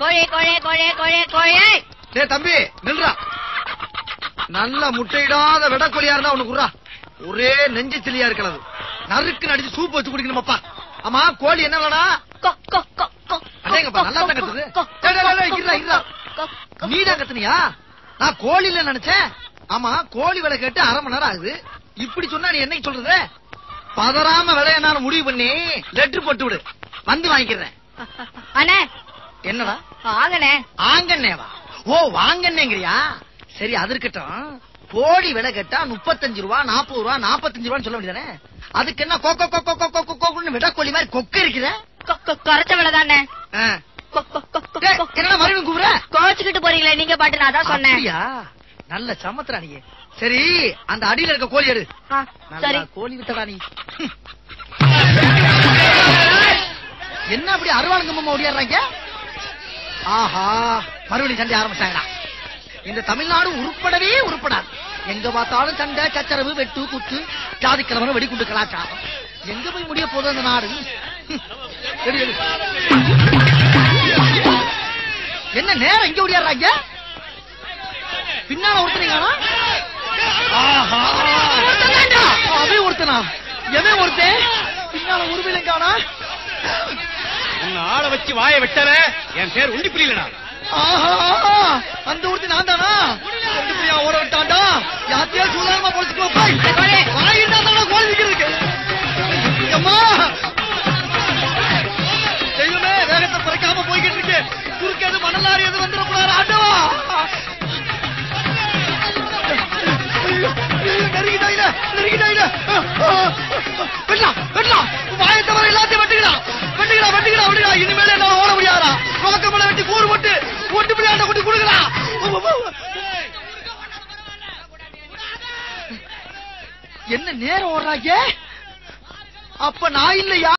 கோழி கோழி கோழி கோழி கோழி டேய் தம்பி நில்றா நல்ல முட்டையிடாத விடக்கொலியா இருந்தா உனக்கு குர்ரா ஒரே நெஞ்சு சிலியா இருக்கிறது நறுக்கு நடிச்சு சூப் வச்சு குடிக்கணுமாப்பா ஆமா கோழி என்ன வேணா கொ கொ கொ கொ அடேங்கப்பா நல்லா தான் கத்துது டேய், டேய், டேய், இருடா, இருடா. நீதான் கத்துனியா நான் கோழி இல்ல நினைச்சேன் ஆமா கோழி விலை கேட்டு அரை மணி நேரம் ஆகுது இப்படி சொன்னா நீ என்னைக்கு சொல்றது பதறாம விலை என்ன முடிவு பண்ணி லெட்டர் போட்டு விடு வந்து வாங்கிக்கிறேன் அண்ணே என்னடா வாங்கண்ணே ஆங்கன்னேவா ஓ வாங்கன்னேங்கிறியா சரி அது இருக்கட்டும் கோழி விலை கேட்டா முப்பத்தஞ்சு ரூபா நாற்பது ரூபா நாற்பத்தஞ்சு ரூபான்னு சொல்ல வேண்டியதானே அதுக்கு என்ன கொக்கோ கொக்கோ கொக்கோ கொக்கோன்னு விட கோழி மாதிரி கொக்க இருக்கிற கொ- கொ- குறைச்ச விலை தானே ஆ. கொ- கொ- கொ- கொ- டேய், கொ- என்னடா மறுபடியும் கூப்பிடுற குறைச்சுக்கிட்டு போறீங்களே நீங்க பாட்டு நான் அதான் சொன்னேன் அப்படியா நல்ல சமத்துறா நீ சரி அந்த அடியில இருக்க கோழி எடு ஆ, சரி நல்லா கோழி வித்தடா நீ என்ன அப்படி அருவாளுங்கம்மா ஓடியாடுறாங்க ஆஹா மறுபடியும் சண்டை ஆரம்பிச்சாங்கடா இந்த தமிழ்நாடு உருப்படவே உருப்படாது எங்க பார்த்தாலும் சண்டை சச்சரவு வெட்டு குத்து ஜாதி கிழமை வெடிக்குண்டு கலாச்சாரம் எங்க போய் முடிய போகுது அந்த நாடு ஹம். எடு, எடு. என்ன நேரம் எங்க ஓடியாடுறாங்க பின்னால ஒருத்தனீங்களா ஆஹா அவன் ஒருத்தனா எவன் ஒருத்தன் பின்னால உருவிலும் காணா உன்னை ஆள வச்சு வாயை வெட்டற என் பேர் உண்டி புரியலடா ஆஹா அந்த ஒருத்தி நான் தானா ரெண்டு பிரியா ஓட விட்டான்டா யாத்தியா சூதானமா பொழைச்சுக்கோ போய் வாயிட்டா தானே கோல் நிக்கிறதுக்கு அம்மா தெய்வமே வேகத்தை குறைக்காம போய்கிட்டு இருக்கு குறுக்க எது மணலாரி எது வந்துடக்கூடாது ஆண்டவா நெருங்கிட்டாயில நெருங்கிட்டாயில வெட்டலாம் வெட்டலாம் வாயை தவிர எல்லாத்தையும் வெட்டுகிறா வெட்டுகிறா வெட்டுகிறா வெட்டுகிறா இனிமேல என்னால ஓட முடியாதா நோக்கமலை வெட்டி கூறு போட்டு ஒட்டு பிள்ளையாண்ட கொண்டு கொடுக்குறா என்ன நேரம் ஓடுறாங்க அப்ப நான் இல்லையா